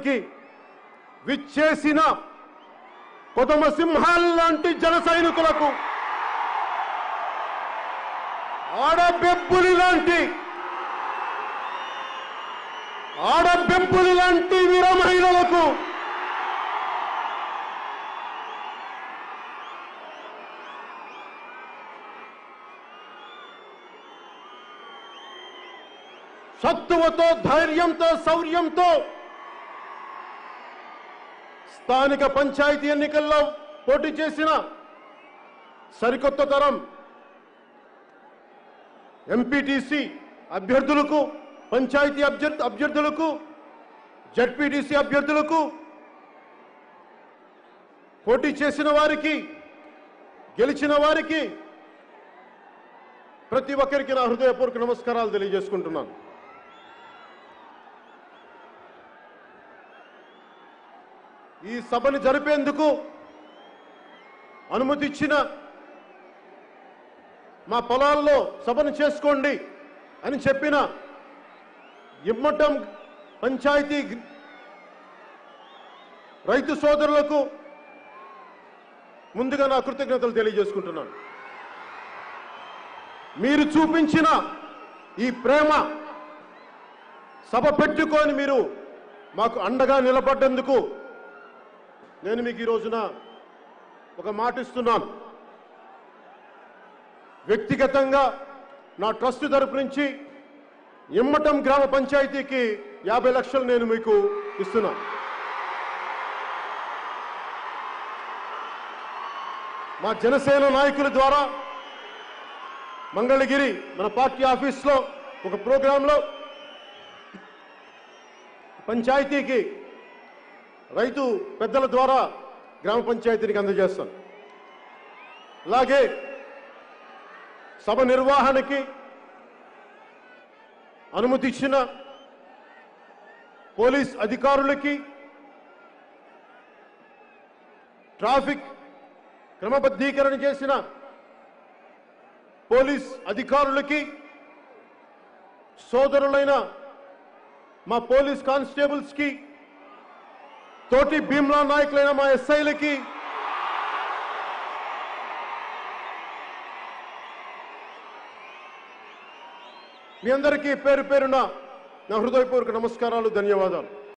కార్యక్రమానికి విచ్చేసిన కొదమ సింహాల్లాంటి జన సైనికులకు ఆడబెబ్బులి లాంటి ఆడబెబ్బులి లాంటి వీర మహిళలకు సత్తువతో ధైర్యంతో శౌర్యంతో స్థానిక పంచాయతీ ఎన్నికల్లో పోటీ చేసిన సరికొత్త తరం ఎంపీటీసీ అభ్యర్థులకు పంచాయతీ అభ్యర్థి అభ్యర్థులకు జడ్పీటీసీ అభ్యర్థులకు పోటీ చేసిన వారికి గెలిచిన వారికి ప్రతి ఒక్కరికి నా హృదయపూర్వక నమస్కారాలు తెలియజేసుకుంటున్నాను ఈ సభని జరిపేందుకు అనుమతి ఇచ్చిన మా పొలాల్లో సభను చేసుకోండి అని చెప్పిన ఇమ్మటం పంచాయతీ గ్- రైతు సోదరులకు ముందుగా నా కృతజ్ఞతలు తెలియజేసుకుంటున్నాను మీరు చూపించిన ఈ ప్రేమ సభ పెట్టుకొని మీరు మాకు అండగా నిలబడ్డందుకు నేను మీకు ఈ రోజున ఒక మాట ఇస్తున్నాను వ్యక్తిగతంగా నా ట్రస్ట్ తరపు నుంచి ఇమ్మటం గ్రామ పంచాయతీకి యాభై లక్షలు నేను మీకు ఇస్తున్నా మా జనసేన నాయకుల ద్వారా మంగళగిరి మన పార్టీ ఆఫీస్లో ఒక ప్రోగ్రాంలో పంచాయతీకి రైతు పెద్దల ద్వారా గ్రామ పంచాయతీనికి అందజేస్తాను అలాగే సభ నిర్వహణకి అనుమతి ఇచ్చిన పోలీస్ అధికారులకి ట్రాఫిక్ క్రమబద్ధీకరణ చేసిన పోలీస్ అధికారులకి సోదరులైన మా పోలీస్ కానిస్టేబుల్స్ కి తోటి భీమ్లా నాయకులైన మా ఎస్ఐలకి మీ అందరికీ పేరు పేరున నా హృదయపూర్వక నమస్కారాలు ధన్యవాదాలు